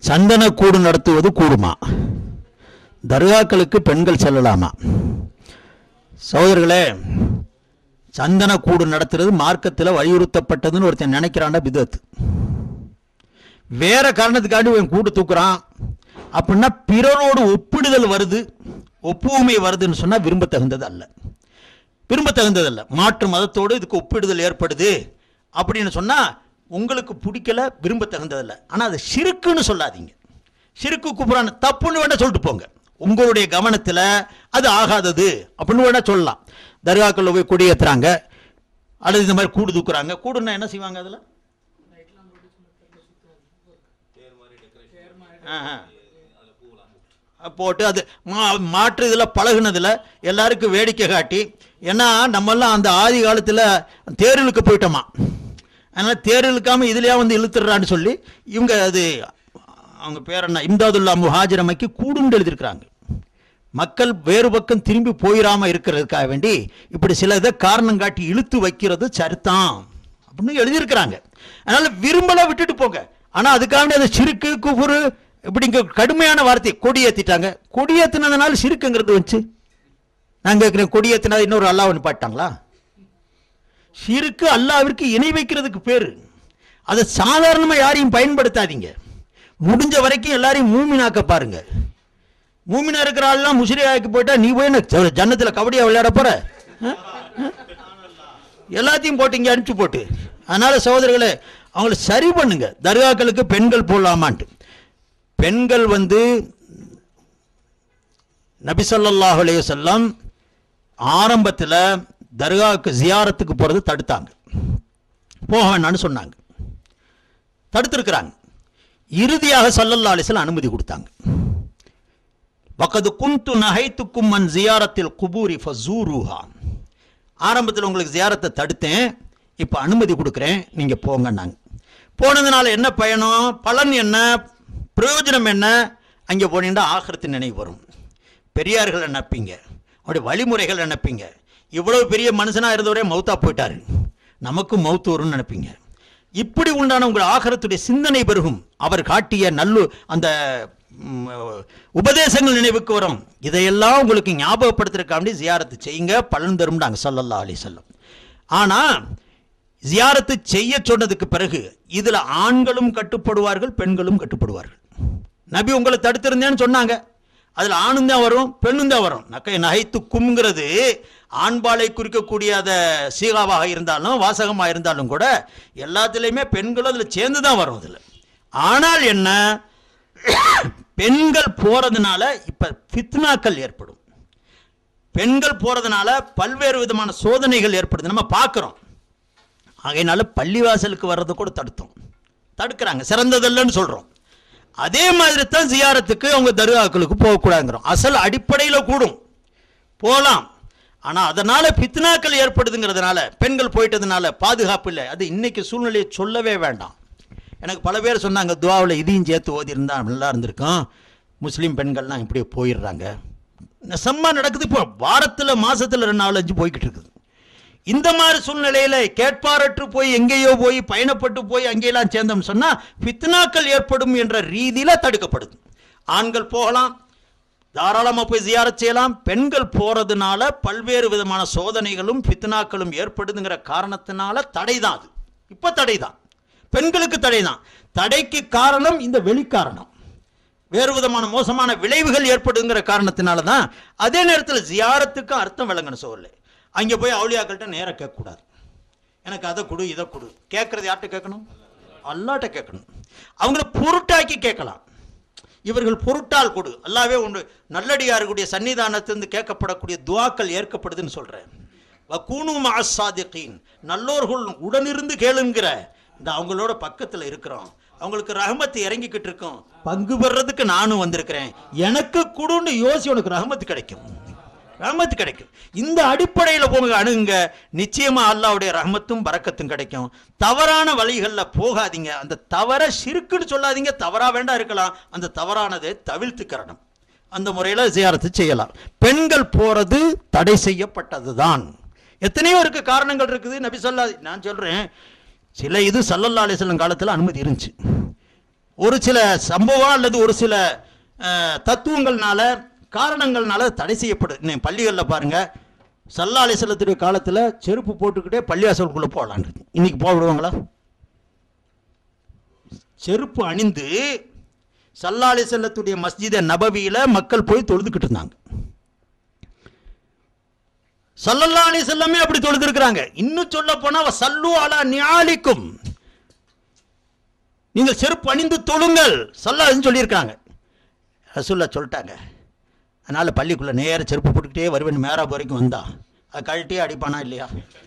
சந்தனக்கூடு நடத்துவது கூடுமா தர்காக்களுக்கு பெண்கள் செல்லலாமா சகோதரர்களே சந்தனக்கூடு நடத்துறது மார்க்கத்தில் வலியுறுத்தப்பட்டதுன்னு ஒருத்தன் நினைக்கிறான்டா பிதத்து வேற காரணத்துக்காண்டி இவன் கூட்டு தூக்குறான் அப்படின்னா பிறரோடு ஒப்பிடுதல் வருது ஒப்புமை வருதுன்னு சொன்னா விரும்பத்தகுந்தது அல்ல விரும்பத்தகுந்தது அல்ல மாற்று மதத்தோடு இதுக்கு ஒப்பிடுதல் ஏற்படுது அப்படின்னு சொன்னா உங்களுக்கு பிடிக்கல விரும்பத்தகுந்ததில்ல ஆனா அது சிறுக்குன்னு சொல்லாதீங்க சிறுக்கு குப்புறான் தப்புன்னு வேணா சொல்லிட்டு போங்க உங்களுடைய கவனத்துல அது ஆகாதது அப்படின்னு வேணா சொல்லலாம் தர்காக்களில் போய் கொடியேத்துறாங்க அல்லது இந்த மாதிரி கூடு தூக்குறாங்க கூடுன்னா என்ன செய்வாங்க அதில் போட்டு அது மா மாற்று இதில் பழகுனதில் எல்லாருக்கும் வேடிக்கை காட்டி ஏன்னா நம்மெல்லாம் அந்த ஆதி காலத்தில் தேர் இழுக்க போயிட்டோமா அதனால் தேர் இழுக்காமல் இதுலையா வந்து இழுத்துடுறான்னு சொல்லி இவங்க அது அவங்க பேர் என்ன இம்தாதுல்லா முஹாஜிரமைக்கு கூடுண்டு எழுதியிருக்கிறாங்க மக்கள் வேறு பக்கம் திரும்பி போயிடாம இருக்கிறதுக்காக வேண்டி இப்படி சில இதை காரணம் காட்டி இழுத்து வைக்கிறது சரிதான் அப்படின்னு எழுதியிருக்கிறாங்க அதனால விரும்பல விட்டுட்டு போங்க ஆனா அதுக்காக வேண்டி அந்த சிறுக்கு குபுரு இப்படிங்க கடுமையான வார்த்தை கொடியேத்திட்டாங்க கொடியேத்தினதுனால சிறுக்குங்கிறது வச்சு நான் கேட்கிறேன் கொடியேத்தினா இன்னொரு அல்லாஹ் நிப்பாட்டாங்களா சிறுக்கு அல்லாவிற்கு இணை வைக்கிறதுக்கு பேரு அதை சாதாரணமா யாரையும் பயன்படுத்தாதீங்க முடிஞ்ச வரைக்கும் எல்லாரையும் மூமினாக்க பாருங்க மூமினா இருக்கிற ஆள்லாம் முஸ்லியாக்கு போயிட்டா நீ போய் என்ன ஜ- ஜன்னத்துல கபடியா விளையாட போற ஆ? ஆ? எல்லாத்தையும் போட்டு இங்க அனுப்பிச்சு போட்டு அதனால சகோதரர்களே அவங்கள சரி பண்ணுங்க தர்காக்களுக்கு பெண்கள் போடலாமான்ட்டு பெண்கள் வந்து நபி ஸல்லல்லாஹு அலைஹி வஸல்லம் ஆரம்பத்தில் தர்காவுக்கு ஜியாரத்துக்கு போகிறது தடுத்தாங்க போக வேணாம்னு சொன்னாங்க தடுத்திருக்கிறாங்க இறுதியாக ஸல்லல்லாஹு அலைஹி வஸல்லம் அனுமதி கொடுத்தாங்க வக்கது குந்து நகைத்துக்கும் மன் ஜியாரத்தில் குபூரி ஃபசூருஹா ஆரம்பத்தில் உங்களுக்கு ஜியாரத்தை தடுத்தேன் இப்போ அனுமதி கொடுக்குறேன் நீங்கள் போங்கன்னாங்க போனதுனால என்ன பயணம் பலன் என்ன பிரயோஜனம் என்ன அங்கே போனீங்கன்னா ஆகிரத்து நினைவு வரும் பெரியார்கள் நினைப்பீங்க அவருடைய வழிமுறைகள் நினைப்பீங்க இவ்வளவு பெரிய மனுஷனாக இருந்தவரே மௌத்தா போயிட்டாரு நமக்கும் மௌத்து வரும்னு நினைப்பீங்க இப்படி உண்டான உங்கள் ஆகரத்துடைய சிந்தனை பெருகும் அவர் காட்டிய நல்லு அந்த ம், உபதேசங்கள் நினைவுக்கு வரும் இதையெல்லாம் உங்களுக்கு ஞாபகப்படுத்துறதுக்காண்டி ஜியாரத்து செய்யுங்க பலன் தரும்னாங்க ஸல்லல்லாஹு அலைஹி வஸல்லம் ஆனா ஜியாரத்து செய்ய சொன்னதுக்கு பிறகு இதுல ஆண்களும் கட்டுப்படுவார்கள் பெண்களும் கட்டுப்படுவார்கள் நபி உங்களை தடுத்திருந்தேன்னு சொன்னாங்க அதுல ஆணும் தான் வரும் பெண்ணும் தான் வரும் நக்கை நகைத்து கும்ங்கிறது ஆண்பாலை குறிக்கக்கூடிய அத சீகாவாக இருந்தாலும் வாசகமாக இருந்தாலும் கூட எல்லாத்துலேயுமே பெண்களும் அதில் சேர்ந்து தான் வரும் அதில் ஆனால் என்ன பெண்கள் போறதுனால இப்ப ஃபித்னாக்கள் ஏற்படும் பெண்கள் போறதுனால பல்வேறு விதமான சோதனைகள் ஏற்படுது நம்ம பார்க்குறோம் ஆகையினால பள்ளிவாசலுக்கு வர்றதை கூட தடுத்தோம் தடுக்கிறாங்க சிறந்ததல்லன்னு சொல்றோம் அதே மாதிரி தான் ஜியாரத்துக்கு அவங்க தர்காக்களுக்கு போகக்கூடாதுங்கிறோம் அசல் அடிப்படையில் கூடும் போகலாம் ஆனா அதனால பித்னாக்கள் ஏற்படுதுங்கிறதுனால பெண்கள் போயிட்டதுனால பாதுகாப்பு இல்லை அது இன்னைக்கு சூழ்நிலையை சொல்லவே வேண்டாம் எனக்கு பல பேர் சொன்னாங்க துவாவில் இதையும் சேர்த்து ஓதியிருந்தா நல்லா இருந்திருக்கும் முஸ்லீம் பெண்கள்லாம் இப்படியே போயிடுறாங்க நெசமா நடக்குது இப்போ வாரத்தில் மாசத்துல ரெண்டு நாலு அஞ்சு போய்கிட்டு இருக்குது இந்த மாதிரி சூழ்நிலையில கேட்பாரற்று போய் எங்கேயோ போய் பயணப்பட்டு போய் அங்கேயெல்லாம் சேர்ந்தோம் சொன்னா ஃபித்னாக்கள் ஏற்படும் என்ற ரீதியில தடுக்கப்படுது ஆண்கள் போகலாம் தாராளமாக போய் ஜியாரத் செய்யலாம் பெண்கள் போறதுனால பல்வேறு விதமான சோதனைகளும் ஃபித்னாக்களும் ஏற்படுதுங்கிற காரணத்தினால தடை தான் அது இப்போ தடை தான் பெண்களுக்கு தடை தான் தடைக்கு காரணம் இந்த வெளிக்காரணம் வேறு விதமான மோசமான விளைவுகள் ஏற்படுங்கிற காரணத்தினால தான் அதே நேரத்தில் ஜியாரத்துக்கு அர்த்தம் விளங்கணும் சோழல் அங்கே போய் அவுளியாக்கள்கிட்ட நேராக கேட்கக்கூடாது எனக்கு அதை கொடு இதை கொடு கேட்கறது யார்கிட்ட கேட்கணும் அல்லாட்ட கேட்கணும் அவங்கள பொருட்டாக்கி கேட்கலாம் இவர்கள் பொருட்டால் கொடு அல்லாவே ஒன்று நல்லடியாருடைய சன்னிதானத்திலிருந்து கேட்கப்படக்கூடிய துவாக்கள் ஏற்கப்படுதுன்னு சொல்றேன் வக்கூனு மாசாதிகீன் நல்லோர்கள் உடனிருந்து கேளுங்கிற இந்த அவங்களோட பக்கத்துல இருக்கிறோம் அவங்களுக்கு ரஹமத்து இறங்கிக்கிட்டு இருக்கோம் பங்கு பெறதுக்கு நானும் வந்திருக்கிறேன் எனக்கு கொடுன்னு யோசி உனக்கு ரஹமத்து கிடைக்கும் ரஹமத்து கிடைக்கும் இந்த அடிப்படையில் போங்க அணுகுங்க நிச்சயமா அல்லாவுடைய ரஹமத்தும் பரக்கத்தும் கிடைக்கும் தவறான வழிகளில் போகாதீங்க அந்த தவற சிறுக்குன்னு சொல்லாதீங்க தவறா வேண்டாம் இருக்கலாம் அந்த தவறானதை தவிர்த்துக்கிறணும் அந்த முறையில் ஜியாரத்து செய்யலாம் பெண்கள் போறது தடை செய்யப்பட்டதுதான் எத்தனையோ இருக்கு காரணங்கள் இருக்குது நபி சொல்லா நான் சொல்றேன் சில இது சல்லல்லா அலிஸ்லம் காலத்தில் அனுமதி இருந்துச்சு ஒரு சில சம்பவம் அல்லது ஒரு சில அஹ், தத்துவங்கள்னால காரணங்கள்னால தடை செய்யப்படுது இன்னைக்கு பள்ளிகளில் பாருங்க சல்லா அலிசல்லத்துடைய காலத்தில் செருப்பு போட்டுக்கிட்டே பள்ளிவாசலுக்குள்ளே போகலான் இன்னைக்கு போக விடுவாங்களா செருப்பு அணிந்து சல்லா அலிசல்லத்துடைய மஸ்ஜித நபவியில் மக்கள் போய் தொழுதுகிட்டு இருந்தாங்க சல்லல்லா அலி செல்லமே அப்படி தொழுதுருக்கிறாங்க இன்னும் சொல்ல போனா "வ சல்லு அலா நியாலிக்கும் நீங்கள் செருப்பு அணிந்து தொழுங்கள் சல்லாதுன்னு சொல்லியிருக்காங்க ரசூல்லா சொல்லிட்டாங்க அதனால் பள்ளிக்குள்ளே நேர செருப்பு போட்டுக்கிட்டே வருவேன் மேராப் வரைக்கும் வந்தா அது கழட்டியே அடிப்பானா இல்லையா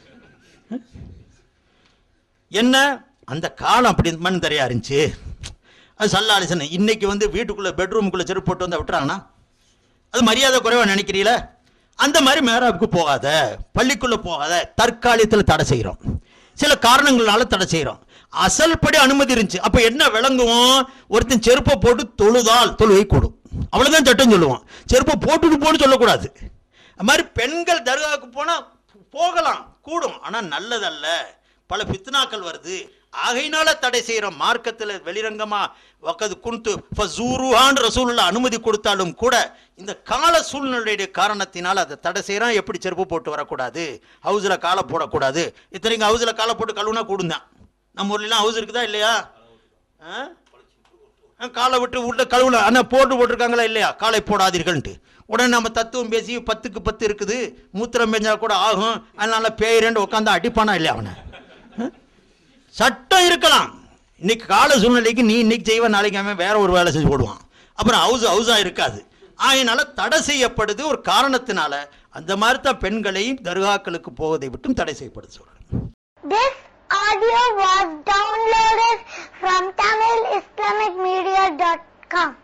என்ன அந்த காலம் அப்படி மண் தரையா இருந்துச்சு அது சல்லா அலிசன் இன்னைக்கு வந்து வீட்டுக்குள்ளே பெட்ரூமுக்குள்ளே செருப்பு போட்டு வந்தால் விட்டுறாங்கன்னா அது மரியாதை குறைவா நினைக்கிறீல அந்த மாதிரி மேராவுக்கு போகாத பள்ளிக்குள்ள போகாத தற்காலிகத்தில் தடை செய்கிறோம் சில காரணங்களால தடை செய்கிறோம் அசல் படி அனுமதி இருந்துச்சு அப்ப என்ன விளங்குவோம் ஒருத்தன் செருப்பை போட்டு தொழுதால் தொழுகை கூடும் அவ்வளவுதான் சட்டம் சொல்லுவான் செருப்பை போட்டுட்டு போன்னு சொல்லக்கூடாது அது மாதிரி பெண்கள் தர்காவுக்கு போனா போகலாம் கூடும் ஆனா நல்லதல்ல பல பித்னாக்கள் வருது ஆகையினால தடை செய்கிறோம் மார்க்கத்தில் வெளிரங்கமா வக்கது குன்து ஃபசூருஹான் ரசூலுல்லாஹ் அனுமதி கொடுத்தாலும் கூட இந்த கால சூழ்நிலையுடைய காரணத்தினால் அதை தடை செய்கிறோம் எப்படி செருப்பு போட்டு வரக்கூடாது ஹவுஸில் காலை போடக்கூடாது இத்தனைக்கும் ஹவுஸில் காலை போட்டு கழுவுனா கூடுந்தான் நம்ம ஊர்லாம் ஹவுஸ் இருக்குதா இல்லையா ஆ? ஆ, காலை விட்டு உள்ள கழுவுல ஆனால் போட்டு போட்டிருக்காங்களா இல்லையா காலை போடாதீர்கள்ன்ட்டு உடனே நம்ம தத்துவம் பேசி பத்துக்கு பத்து இருக்குது மூத்திரம் பெஞ்சா கூட ஆகும் அதனால பேரண்டு உட்காந்து அடிப்பானா இல்லையா அவனை ஆ? சட்டம் இருக்கலாம் இன்னைக்கு கால சூழ்நிலைக்கு நீ இன்னைக்கு செய்வ நாளைக்கு அவன் வேற ஒரு வேலை செஞ்சு போடுவான் அப்புறம் ஹவுஸ் ஹவுஸா இருக்காது ஆகையினால தடை செய்யப்படுது ஒரு காரணத்தினால அந்த மாதிரி தான் பெண்களையும் தர்காக்களுக்கு போவதை விட்டும் தடை செய்யப்படுது சொல்றேன் This audio was downloaded from TamilIslamicMedia.com.